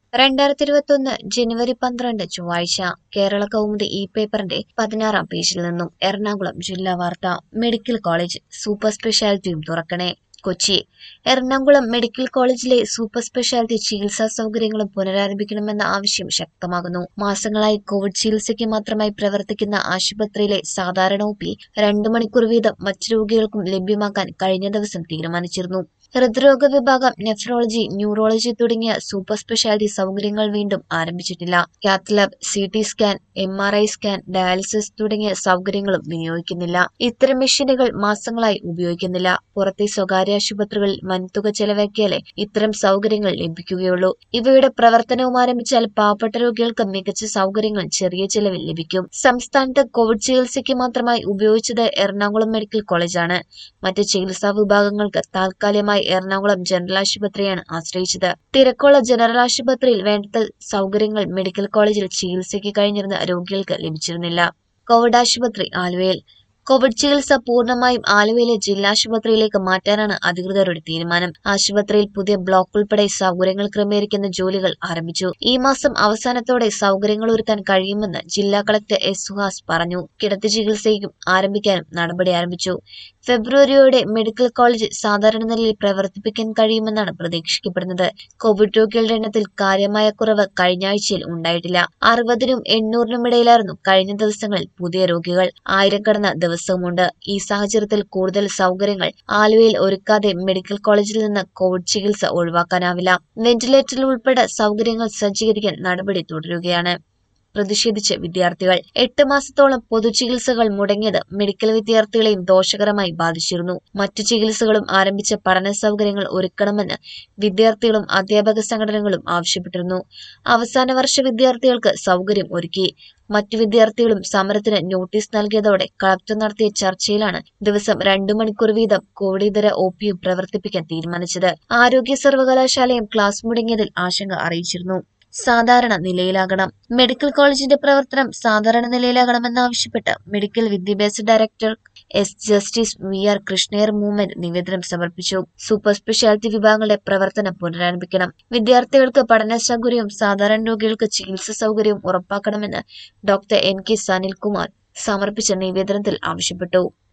രണ്ടായിരത്തി ഇരുപത്തൊന്ന് ജനുവരി പന്ത്രണ്ട് ചൊവ്വാഴ്ച കേരള കൗമുദി ഇ പേപ്പറിന്റെ പതിനാറാം പേജിൽ നിന്നും എറണാകുളം ജില്ലാ വാർത്ത മെഡിക്കൽ കോളേജ് സൂപ്പർ സ്പെഷ്യാലിറ്റിയും തുറക്കണേ കൊച്ചി എറണാകുളം മെഡിക്കൽ കോളേജിലെ സൂപ്പർ സ്പെഷ്യാലിറ്റി ചികിത്സാ സൗകര്യങ്ങളും പുനരാരംഭിക്കണമെന്ന ആവശ്യം ശക്തമാകുന്നു മാസങ്ങളായി കോവിഡ് ചികിത്സയ്ക്ക് മാത്രമായി പ്രവർത്തിക്കുന്ന ആശുപത്രിയിലെ സാധാരണ ഒ പി രണ്ടു മണിക്കൂർ വീതം മറ്റു രോഗികൾക്കും ലഭ്യമാക്കാൻ കഴിഞ്ഞ ദിവസം തീരുമാനിച്ചിരുന്നു ഹൃദ്രോഗ വിഭാഗം നെഫ്രോളജി ന്യൂറോളജി തുടങ്ങിയ സൂപ്പർ സ്പെഷ്യാലിറ്റി സൗകര്യങ്ങൾ വീണ്ടും ആരംഭിച്ചിട്ടില്ല cath lab C T scan M R I scan dialysis തുടങ്ങിയ സൗകര്യങ്ങളും വിനിയോഗിക്കുന്നില്ല ഇത്തരം മെഷീനുകൾ മാസങ്ങളായി ഉപയോഗിക്കുന്നില്ല പുറത്തെ സ്വകാര്യ ആശുപത്രികളിൽ വൻതുക ചെലവാക്കിയാലേ ഇത്തരം സൗകര്യങ്ങൾ ലഭിക്കുകയുള്ളൂ ഇവയുടെ പ്രവർത്തനവും ആരംഭിച്ചാൽ പാവപ്പെട്ട രോഗികൾക്ക് മികച്ച സൗകര്യങ്ങൾ ചെറിയ ചെലവിൽ ലഭിക്കും സംസ്ഥാനത്ത് കോവിഡ് ചികിത്സയ്ക്ക് മാത്രമായി ഉപയോഗിച്ചത് എറണാകുളം മെഡിക്കൽ കോളേജാണ് മറ്റ് ചികിത്സാ വിഭാഗങ്ങൾക്ക് താൽക്കാലികമായി എറണാകുളം ജനറൽ ആശുപത്രിയാണ് ആശ്രയിച്ചത് തിരക്കുള്ള ജനറൽ ആശുപത്രിയിൽ വേണ്ടത്ര സൗകര്യങ്ങൾ മെഡിക്കൽ കോളേജിൽ ചികിത്സയ്ക്ക് കഴിഞ്ഞിരുന്ന രോഗികൾക്ക് ലഭിച്ചിരുന്നില്ല കോവിഡ് ആശുപത്രി ആലുവയിൽ കോവിഡ് ചികിത്സ പൂർണ്ണമായും ആലുവയിലെ ജില്ലാശുപത്രിയിലേക്ക് മാറ്റാനാണ് അധികൃതരുടെ തീരുമാനം ആശുപത്രിയിൽ പുതിയ ബ്ലോക്ക് ഉൾപ്പെടെ സൗകര്യങ്ങൾ ക്രമീകരിക്കുന്ന ജോലികൾ ആരംഭിച്ചു ഈ മാസം അവസാനത്തോടെ സൗകര്യങ്ങൾ ഒരുക്കാൻ കഴിയുമെന്ന് ജില്ലാ കളക്ടർ എസ് സുഹാസ് പറഞ്ഞു കിടത്തി ചികിത്സയ്ക്കും ആരംഭിക്കാനും നടപടി ആരംഭിച്ചു ഫെബ്രുവരിയോടെ മെഡിക്കൽ കോളേജ് സാധാരണ നിലയിൽ പ്രവർത്തിപ്പിക്കാൻ കഴിയുമെന്നാണ് പ്രതീക്ഷിക്കപ്പെടുന്നത് കോവിഡ് രോഗികളുടെ എണ്ണത്തിൽ കാര്യമായ കുറവ് കഴിഞ്ഞ ആഴ്ചയിൽ ഉണ്ടായിട്ടില്ല അറുപതിനും എണ്ണൂറിനും ഇടയിലായിരുന്നു കഴിഞ്ഞ ദിവസങ്ങളിൽ പുതിയ രോഗികൾ ആയിരം കടന്ന ദിവസവുമുണ്ട് ഈ സാഹചര്യത്തിൽ കൂടുതൽ സൗകര്യങ്ങൾ ആലുവയിൽ ഒരുക്കാതെ മെഡിക്കൽ കോളേജിൽ നിന്ന് കോവിഡ് ചികിത്സ ഒഴിവാക്കാനാവില്ല വെന്റിലേറ്ററിൽ ഉൾപ്പെടെ സൗകര്യങ്ങൾ സജ്ജീകരിക്കാൻ നടപടി തുടരുകയാണ് പ്രതിഷേധിച്ച് വിദ്യാർത്ഥികൾ എട്ട് മാസത്തോളം പൊതുചികിത്സകൾ മുടങ്ങിയത് മെഡിക്കൽ വിദ്യാർത്ഥികളെയും ദോഷകരമായി ബാധിച്ചിരുന്നു മറ്റു ചികിത്സകളും ആരംഭിച്ച പഠന സൗകര്യങ്ങൾ ഒരുക്കണമെന്ന് വിദ്യാർത്ഥികളും അധ്യാപക സംഘടനകളും ആവശ്യപ്പെട്ടിരുന്നു അവസാന വർഷ വിദ്യാർത്ഥികൾക്ക് സൗകര്യം ഒരുക്കി മറ്റു വിദ്യാർത്ഥികളും സമരത്തിന് നോട്ടീസ് നൽകിയതോടെ കളക്ടർ നടത്തിയ ചർച്ചയിലാണ് ദിവസം രണ്ടു മണിക്കൂർ വീതം കോവിഡിതര ഒ പിയും പ്രവർത്തിപ്പിക്കാൻ തീരുമാനിച്ചത് ആരോഗ്യ സർവകലാശാലയും ക്ലാസ് മുടങ്ങിയതിൽ ആശങ്ക അറിയിച്ചിരുന്നു സാധാരണ നിലയിലാകണം മെഡിക്കൽ കോളേജിന്റെ പ്രവർത്തനം സാധാരണ നിലയിലാകണമെന്നാവശ്യപ്പെട്ട് മെഡിക്കൽ വിദ്യാഭ്യാസ director S justice V R Krishna Iyer movement നിവേദനം സമർപ്പിച്ചു സൂപ്പർ സ്പെഷ്യാലിറ്റി വിഭാഗങ്ങളുടെ പ്രവർത്തനം പുനരാരംഭിക്കണം വിദ്യാർത്ഥികൾക്ക് പഠന സൗകര്യവും സാധാരണ രോഗികൾക്ക് ചികിത്സാ സൗകര്യവും ഉറപ്പാക്കണമെന്ന് ഡോക്ടർ എൻ കെ സനിൽകുമാർ സമർപ്പിച്ച നിവേദനത്തിൽ ആവശ്യപ്പെട്ടു